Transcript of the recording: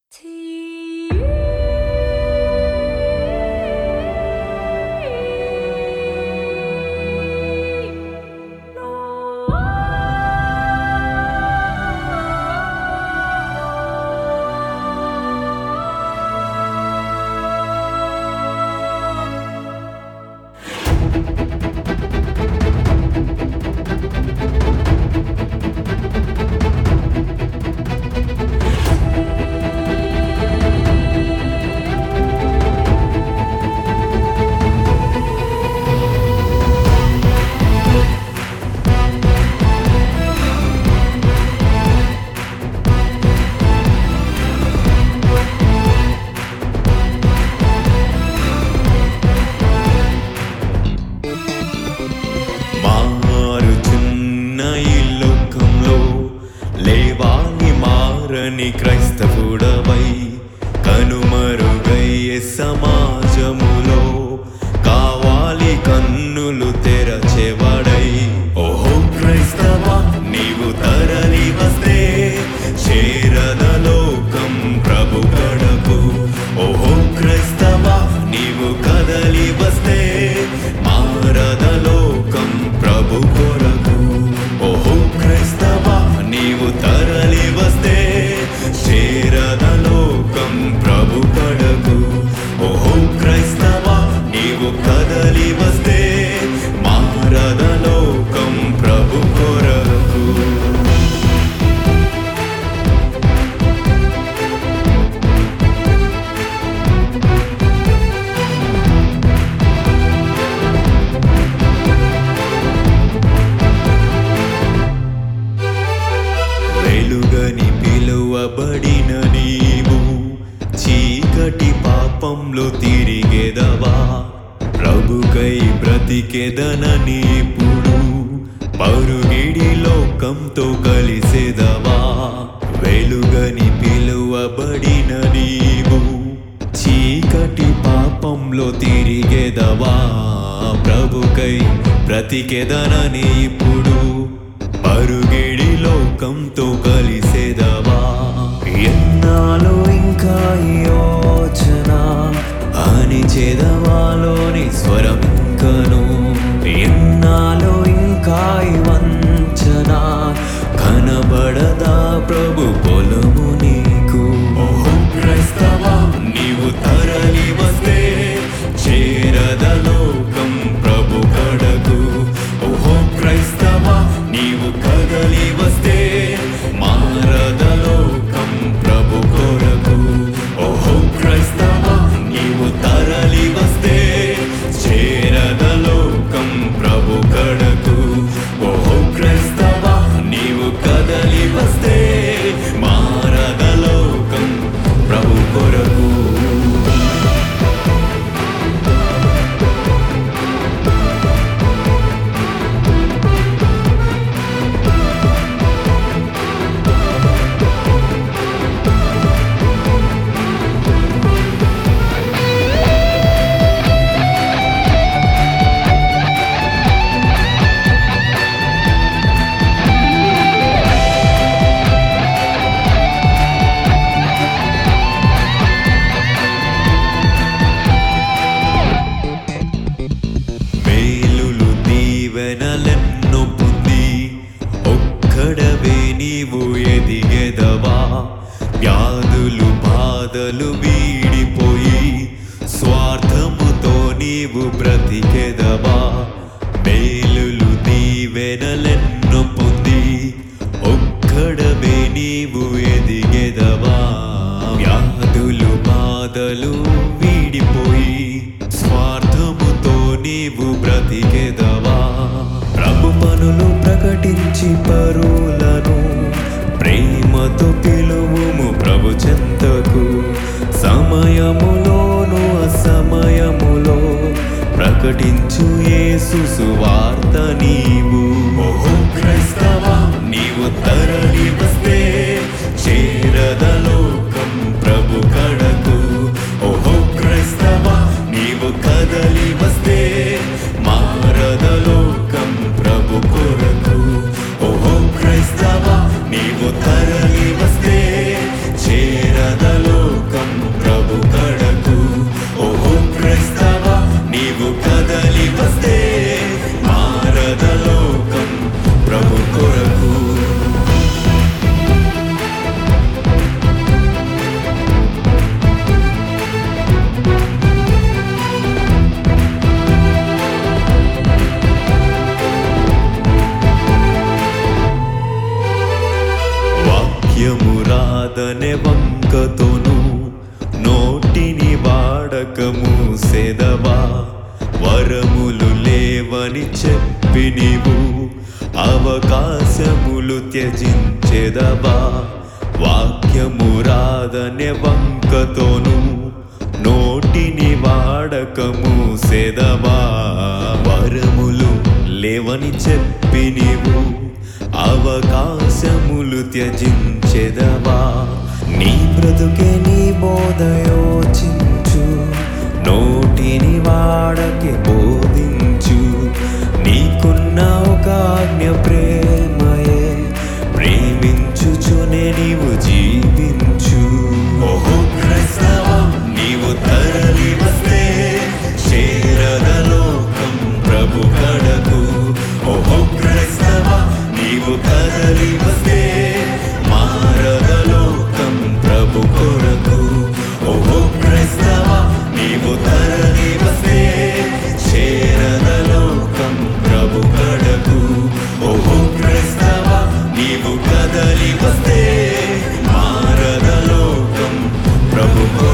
మారుచున్న ఈ లోకంలో లేవాని మారని క్రైస్తవుడవై కనుమరుగయ్యే సమాజములో కావాలి కన్నులు తెరచెవడై ఓహో క్రైస్తవ నీవు తరలి వస్తే చేరద లోకం ప్రభు గడపు ఓహో క్రైస్తవ నీవు కదలి వస్తే మారద లోకం ప్రభు కొరకు ఓహో క్రైస్తవ నీవు తరలి వస్తే చేరద లోకం ప్రభు కడకు ఓహో క్రైస్తవ నీవు కదలి వస్తే మారద లోకం ప్రభు కొరకు వెలుగని పిలువబడిన నీవు చీకటి పాపంలో తిరిగేదవా ప్రభుకై బ్రతికెదనని ఇప్పుడు పరుగిడి లోకంతో కలిసేదవా వెలుగని పిలువబడిన నీవు చీకటి పాపంలో తిరిగేదవా ప్రభుకై బ్రతికెదనని ఇప్పుడు పరుగిడి లోకంతో కలిసేదవా ఎన్నాళ్ళు ఇంకా ఈ యోచన అని చేదవాలోని స్వరం ఇంకను ఎన్నాళ్ళు ఇంకా ఈ వంచన కనబడదా ప్రభు పొలము నీకు ఓహో క్రైస్తవ నీవు తరలి వస్తే చేరద లోకం ప్రభు కడకు ఓహో క్రైస్తవ నీవు కదలి వస్తే మారద లోకం ప్రభు కొరకు ఓహో క్రైస్తవ నీవు తరలి వస్తే చేరద లోకం ప్రభు కడకు ఓహో క్రైస్తవ నీవు కదలి వస్తే మారద లోకం ప్రభు కొరకు మేలులు దీవెనలెన్నో పొంది ఒక్కడవే నీవు ఎదిగెదవా వ్యాధులు బాధలు వీడిపోయి స్వార్థముతో నీవు బ్రతికెదవా మేలులు దీవెనలెన్నో పొంది ఒక్కడవే నీవు ఎదిగెదవా వ్యాధులు బాధలు వీడిపోయి స్వార్థముతో నీవు బ్రతికెదవా ప్రభు పనులు ప్రకటించి పరులను ప్రేమతో పిలువుము ప్రభు చెంతకు సమయములోను అసమయములో ప్రకటించు యేసు సువార్త నీవు ఓహో క్రైస్తవ నీవు తరలి వస్తే చేరద లోకం ప్రభు కడకు ఓహో క్రైస్తవ నీవు కదలి వస్తే మారద లోకం ప్రభు కొరకు ఓహో క్రైస్తవ నీవు తరలి వస్తే చేరద లోకం క్రైస్తవమూరాదనే వంకతోను నోటిని వాడకము సెదవా వరములు లేవని చెప్పి నీవు అవకాశములు త్యజించెదవా వాక్యము రాదనే వంకతోను నోటిని వాడకము సెదవా వరములు లేవని చెప్పి నీవు అవకాశములు త్యజించెదవా నీ బ్రతుకే నీ బోధయోచించు నోటిని వాడకే బోధించు నీకున్న ఒక ఆజ్ఞ ప్రేమయే ప్రేమించుచునే నీవు జీవించు ఓహో క్రైస్తవ నీవు తరలి వస్తే చేరద లోకం ప్రభు కడకు ఓహో క్రైస్తవ నీవు కదలి వస్తే మారద లోకం ప్రభు కొరకు ఓహో క్రైస్తవ నీవు తరలి వస్తే చేరద లోకం ప్రభు కడకు ఓహో క్రైస్తవ నీవు కదలి వస్తే మారద లోకం ప్రభు కొరకు